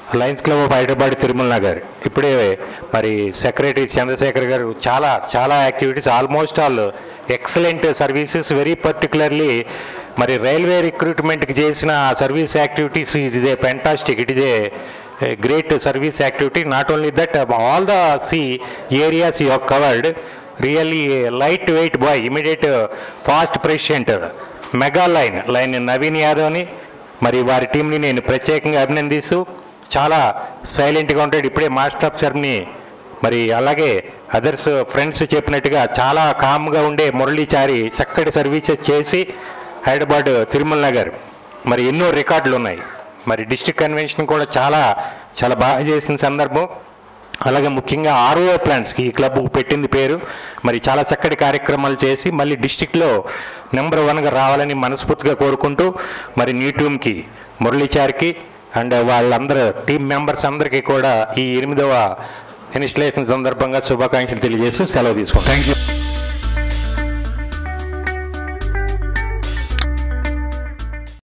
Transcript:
Lions club of Hyderabad Tirumala Nagar ఇప్పుడే మరి secretary Chandrashekar garu చాలా చాలా activities almost all excellent services very particularly మరి రైల్వే రిక్రూట్మెంట్కి చేసిన service activities it is a fantastic it is a great service activity not only that all these areas you covered really light weight boy immediate fast president mega line line Naveen యాదవ్ని మరి వారి టీంని నేను ప్రత్యేకంగా అభినందిస్తూ చాలా సైలెంట్గా ఉంటాడు ఇప్పుడే మాస్టర్ ఆఫ్ సెర్ని మరి అలాగే అదర్స్ ఫ్రెండ్స్ చెప్పినట్టుగా చాలా కామ్గా ఉండే మురళీచారి చక్కటి సర్వీసెస్ చేసి హైదరాబాద్ తిరుమల నగర్ మరి ఎన్నో రికార్డులు ఉన్నాయి మరి డిస్ట్రిక్ట్ కన్వెన్షన్ కూడా చాలా చాలా బాగా చేసిన సందర్భం అలాగే ముఖ్యంగా ఆర్ఓ ప్లాన్స్కి ఈ క్లబ్ పెట్టింది పేరు మరి చాలా చక్కటి కార్యక్రమాలు చేసి మళ్ళీ డిస్టిక్లో నెంబర్ వన్గా రావాలని మనస్ఫూర్తిగా కోరుకుంటూ మరి నీ టీమ్కి మురళీచారికి అండ్ వాళ్ళందరూ టీం మెంబర్స్ అందరికీ కూడా ఈ ఎనిమిదవ ఇన్స్టలేషన్ సందర్భంగా శుభాకాంక్షలు తెలియజేస్తూ సెలవు తీసుకుంటాం థ్యాంక్ యూ